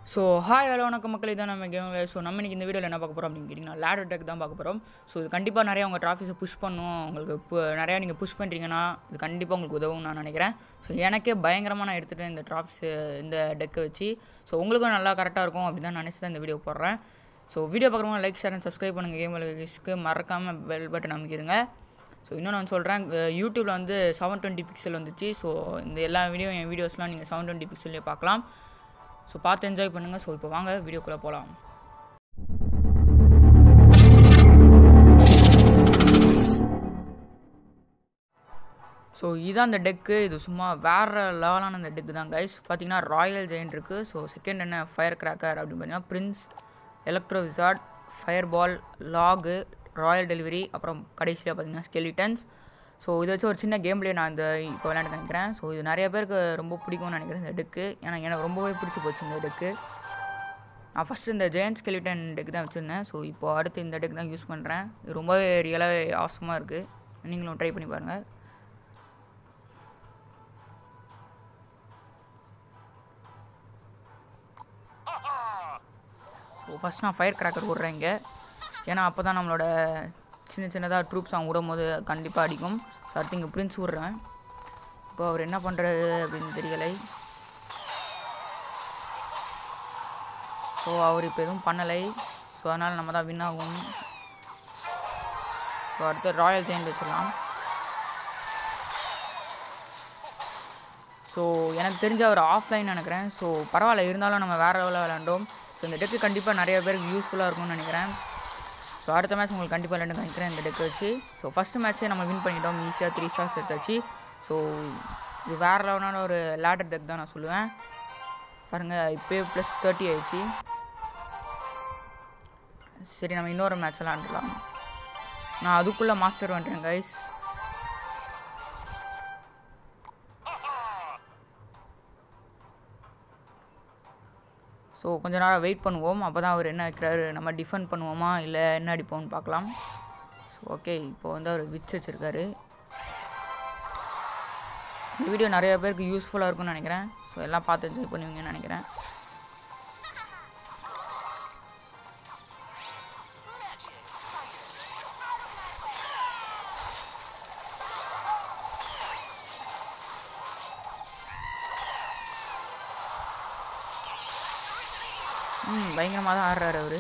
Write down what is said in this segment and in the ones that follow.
so hi hello வணக்கம் மக்கள் இதான் நம்ம கேம் ஸோ நம்ம இன்னைக்கு இந்த வீடியோவில் என்ன பார்க்க போகிறோம் அப்படின்னு கேட்டிங்கன்னா லேடர் டெக் தான் பார்க்க போகிறோம் ஸோ இது கண்டிப்பாக நிறைய உங்கள் ட்ராஃபிஸை புஷ் பண்ணும் உங்களுக்கு இப்போ நிறையா நீங்கள் புஷ் பண்ணுறீங்கன்னா இது கண்டிப்பாக உங்களுக்கு உதவும் நான் நினைக்கிறேன் ஸோ எனக்கே பயங்கரமாக நான் எடுத்துகிட்டேன் இந்த ட்ராஃபிஸு இந்த டெக்கை வச்சு ஸோ உங்களுக்கும் நல்லா கரெக்டாக இருக்கும் அப்படி தான் நினச்சி தான் இந்த வீடியோ போடுறேன் ஸோ வீடியோ பார்க்குறவங்க லைக் ஷேர் அண்ட் சப்ஸ்கிரைப் பண்ணுங்கள் கேம் விலகிஸ்க்கு மறக்காமல் பெல் பட்டன் அமைக்கிருங்க ஸோ இன்னும் நான் சொல்கிறேன் யூடியூப்பில் வந்து செவன் டுவெண்ட்டி பிக்சல் வந்துச்சு ஸோ இந்த எல்லா வீடியோ என் வீடியோஸ்லாம் நீங்கள் செவன் டுவெண்ட்டி பிக்சல்லே பார்க்கலாம் ஸோ பார்த்து என்ஜாய் பண்ணுங்கள் ஸோ இப்போ வாங்க வீடியோக்குள்ளே போகலாம் ஸோ இதான் அந்த டெக்கு இது சும்மா வேறு லெவலான அந்த டெக்கு தான் கைஸ் பார்த்தீங்கன்னா ராயல் ஜெயின் இருக்குது ஸோ செகண்ட் என்ன ஃபயர் கிராக்கர் அப்படின்னு பார்த்தீங்கன்னா prince electro wizard fire ball லாகு ராயல் டெலிவரி அப்புறம் கடைசியாக பார்த்தீங்கன்னா ஸ்கெலிட்டன்ஸ் ஸோ இதை வச்சு ஒரு சின்ன கேம் பிளே நான் இந்த இப்போ விளையாண்டு நினைக்கிறேன் ஸோ இது நிறைய பேருக்கு ரொம்ப பிடிக்கும்னு நினைக்கிறேன் இந்த டெக்கு ஏன்னா எனக்கு ரொம்பவே பிடிச்சி போச்சு இந்த டெக்கு நான் ஃபஸ்ட்டு இந்த ஜெயண்ட் ஸ்கெலிட்டன் டெக் தான் வச்சுருந்தேன் ஸோ இப்போ அடுத்து இந்த டெக் தான் யூஸ் பண்ணுறேன் இது ரொம்பவே ரியலாகவே ஆசமாக இருக்குது நீங்களும் ட்ரை பண்ணி பாருங்கள் ஸோ ஃபஸ்ட் நான் ஃபயர் கிராக்கர் விட்றேன் இங்கே ஏன்னா அப்போ தான் நம்மளோட சின்ன சின்னதாக ட்ரூப்ஸ் அவங்க விடும் போது கண்டிப்பாக அடிக்கும் ஸோ அடுத்து இங்கே பிரின்ஸ் விட்றேன் இப்போ அவர் என்ன பண்ணுறது அப்படின்னு தெரியலை ஸோ அவர் இப்போ எதுவும் பண்ணலை ஸோ அதனால் நம்ம தான் வின் ஆகும் ஸோ அடுத்து ராயல் ஜெயின் வச்சிடலாம் ஸோ எனக்கு தெரிஞ்ச அவர் ஆஃப்லைன் நினைக்கிறேன் ஸோ பரவாயில்ல இருந்தாலும் நம்ம வேறு லெவலில் விளாண்டோம் ஸோ இந்த டெக்கு கண்டிப்பாக நிறைய பேருக்கு யூஸ்ஃபுல்லாக இருக்கும்னு நினைக்கிறேன் ஸோ அடுத்த மேட்ச் உங்களுக்கு கண்டிப்பாக விளையாண்டு நினைக்கிறேன் இந்த டெக்கை வச்சு ஸோ ஃபஸ்ட்டு மேட்ச்சே நம்ம வின் பண்ணிட்டோம் ஈஸியாக த்ரீ ஸ்டார்ஸ் எடுத்தாச்சு ஸோ இது வேறு லெவலான ஒரு லேடர் டெக் தான் நான் சொல்லுவேன் பாருங்கள் இப்போயே ப்ளஸ் தேர்ட்டி ஆயிடுச்சு சரி நம்ம இன்னொரு மேட்ச் விளாண்டுலாம் நான் அதுக்குள்ளே மாஸ்டர் வந்துட்டேன் கைஸ் ஸோ கொஞ்ச நேரம் வெயிட் பண்ணுவோம் அப்போ தான் அவர் என்ன வைக்கிறாரு நம்ம டிஃபெண்ட் பண்ணுவோமா இல்லை என்ன அடிப்போம்னு பார்க்கலாம் ஸோ ஓகே இப்போ வந்து அவர் விச் வச்சுருக்காரு இந்த வீடியோ நிறைய பேருக்கு யூஸ்ஃபுல்லாக இருக்கும்னு நினைக்கிறேன் ஸோ எல்லாம் பார்த்து என்ஜாய் பண்ணுவீங்கன்னு நினைக்கிறேன் ம் பயங்கரமாக தான் ஆடுறாரு அவர்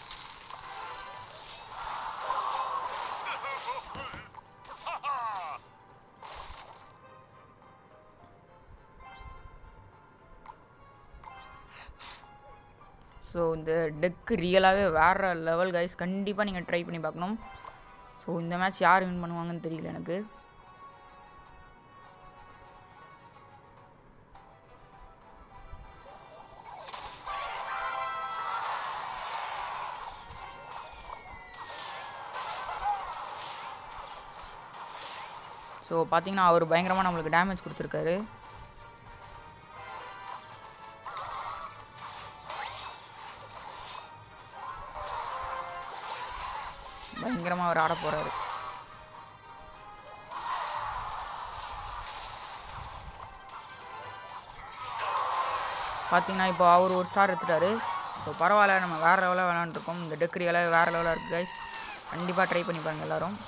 ஸோ இந்த டெக்கு ரியலாகவே வேறு லெவல் கைஸ் கண்டிப்பாக நீங்கள் ட்ரை பண்ணி பார்க்கணும் ஸோ இந்த மேட்ச் யார் வின் பண்ணுவாங்கன்னு தெரியல எனக்கு ஸோ பார்த்தீங்கன்னா அவர் பயங்கரமாக நம்மளுக்கு டேமேஜ் கொடுத்துருக்காரு பயங்கரமாக அவர் ஆட போகிறாரு பார்த்தீங்கன்னா இப்போ அவர் ஒரு ஸ்டார் எடுத்துட்டாரு ஸோ பரவாயில்ல நம்ம வேறு லெவலில் விளாண்டுருக்கோம் இந்த டெக்ரியெல்லாம் வேறு லெவலாக இருக்குது கைஸ் கண்டிப்பாக ட்ரை பண்ணி பாருங்கள் எல்லோரும்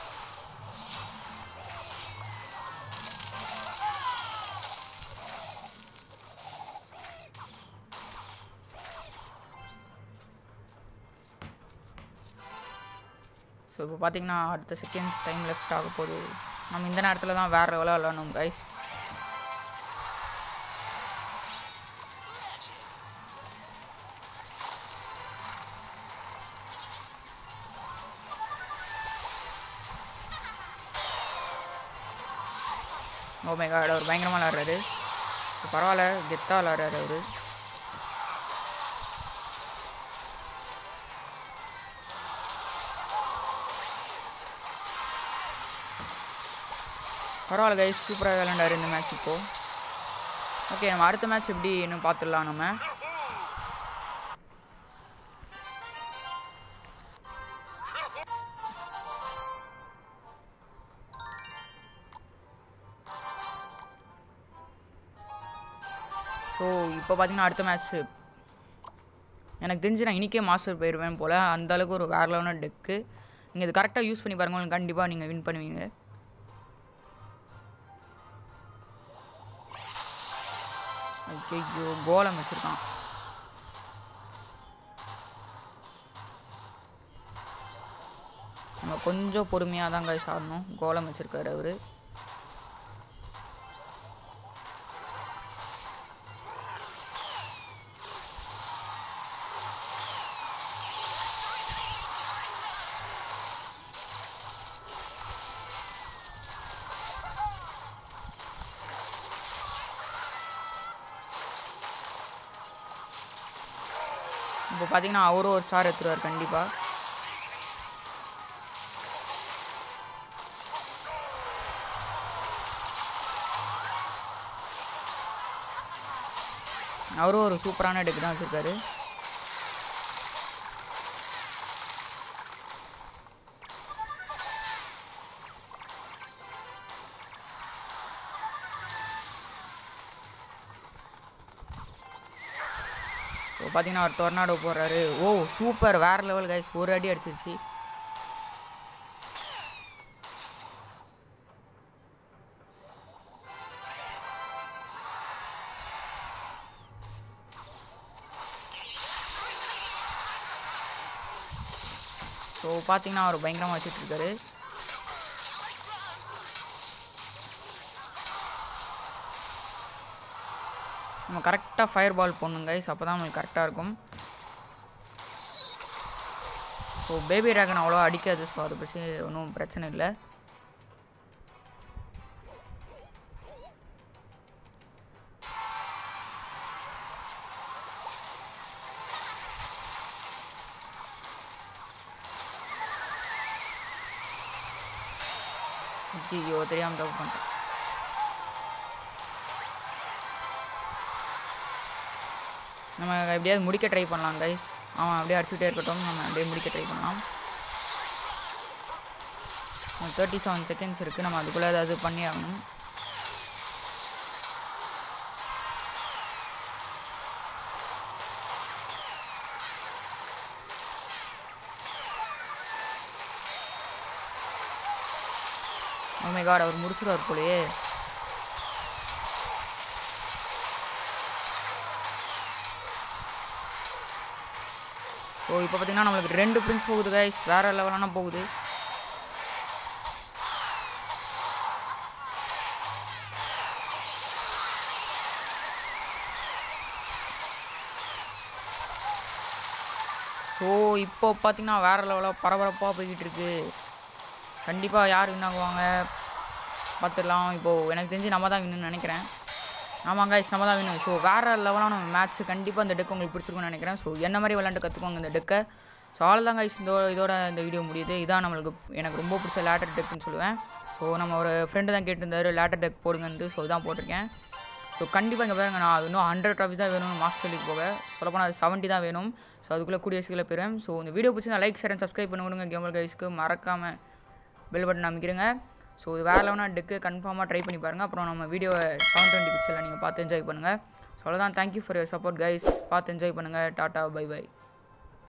ஸோ இப்போ பார்த்தீங்கன்னா அடுத்த செகண்ட்ஸ் டைம் லெஃப்ட் ஆக போகுது நம்ம இந்த நேரத்தில் தான் வேறு லெவலாக விளாடணும் கைஸ் ஓமே காட் அவர் பயங்கரமாக விளாட்றாரு பரவாயில்ல கெத்தாக விளாட்றாரு அவர் பரவாயில்ல கைஸ் சூப்பராக விளாண்டாரு இந்த மேட்ச் இப்போது ஓகே நம்ம அடுத்த மேட்ச் எப்படி இன்னும் பார்த்துடலாம் நம்ம ஸோ இப்போ பார்த்தீங்கன்னா அடுத்த மேட்ச்சு எனக்கு தெரிஞ்சு நான் இன்றைக்கே மாஸ்டர் போயிடுவேன் போல் அந்தளவுக்கு ஒரு வேற லெவலான டெக்கு நீங்கள் இது கரெக்டாக யூஸ் பண்ணி பாருங்க உங்களுக்கு கண்டிப்பாக நீங்கள் வின் பண்ணுவீங்க ஐயோ கோலம் வச்சுருக்கான் நம்ம கொஞ்சம் பொறுமையாக தான் guys ஆடணும் கோலம் வச்சுருக்காரு அவர் இப்போ பார்த்தீங்கன்னா அவரும் ஒரு ஸ்டார் எடுத்துருவார் கண்டிப்பாக அவரும் ஒரு சூப்பரான டெக் தான் வச்சுருக்காரு ஸோ பார்த்தீங்கன்னா அவர் டொர்னாடோ போடுறாரு ஓ சூப்பர் வேறு லெவல் கைஸ் ஒரு அடி அடிச்சிருச்சு ஸோ பார்த்தீங்கன்னா அவர் பயங்கரமாக வச்சுட்டு இருக்காரு நம்ம கரெக்டாக ஃபயர் பால் போடணும் கைஸ் அப்போ தான் நம்மளுக்கு கரெக்டாக இருக்கும் ஸோ பேபி ட்ராகன் அவ்வளோ அடிக்காது ஸோ அதை பற்றி ஒன்றும் பிரச்சனை இல்லை ஐயோ தெரியாமல் தப்பு பண்ணிட்டேன் நம்ம எப்படியாவது முடிக்க ட்ரை பண்ணலாம் கைஸ் அவன் அப்படியே அடிச்சுக்கிட்டே இருக்கட்டும் நம்ம அப்படியே முடிக்க ட்ரை பண்ணலாம் தேர்ட்டி செவன் செகண்ட்ஸ் இருக்குது நம்ம அதுக்குள்ளே ஏதாவது பண்ணி ஆகணும் ஓமே காட் அவர் முடிச்சிருவார் போலயே ஸோ இப்போ பார்த்தீங்கன்னா நம்மளுக்கு ரெண்டு பிரின்ஸ் போகுது கைஸ் வேறு லெவலான போகுது ஸோ இப்போ பார்த்தீங்கன்னா வேறு லெவலாக பரபரப்பாக போய்கிட்டு இருக்கு கண்டிப்பாக யார் வின் ஆகுவாங்க பார்த்துடலாம் இப்போது எனக்கு தெரிஞ்சு நம்ம தான் வின்னு நினைக்கிறேன் ஆமாம் guys நம்ம தான் வின்னு ஸோ வேறு லெவலான மேட்ச் கண்டிப்பாக இந்த டெக் உங்களுக்கு பிடிச்சிருக்கும்னு நினைக்கிறேன் ஸோ என்ன மாதிரி விளாண்டு கற்றுக்கோங்க இந்த டெக்கை ஸோ அவ்வளோதான் guys இந்த இதோட இந்த வீடியோ முடியுது இதான் நம்மளுக்கு எனக்கு ரொம்ப பிடிச்ச லேட்டர் டெக்குன்னு சொல்லுவேன் ஸோ நம்ம ஒரு ஃப்ரெண்டு தான் கேட்டிருந்தாரு லேட்டர் டெக் போடுங்கன்ட்டு ஸோ இதான் போட்டிருக்கேன் ஸோ கண்டிப்பாக இங்கே பாருங்க நான் இன்னும் ஹண்ட்ரட் ட்ராஃபிஸ் தான் வேணும் மாஸ்டர் லீக் போக சொல்லப்போனால் அது செவன்ட்டி தான் வேணும் ஸோ அதுக்குள்ளே கூடிய சீக்கிரம் போயிடுவேன் ஸோ இந்த வீடியோ பிடிச்சி லைக் ஷேர் அண்ட் சப்ஸ்கிரைப் பண்ணி விடுங்க கேமல் கைஸ்க்கு மறக்காமல் பெல் பட்டன் அமைக்கிறேங்க ஸோ இது வேறு லெவனாக டெக்கு கன்ஃபார்மாக ட்ரை பண்ணி பாருங்கள் அப்புறம் நம்ம வீடியோவை செவன் டுவெண்ட்டி பிக்சலில் நீங்கள் பார்த்து என்ஜாய் பண்ணுங்கள் ஸோ அவ்வளோதான் thank you for your support guys பார்த்து என்ஜாய் பண்ணுங்கள் டாட்டா பை பை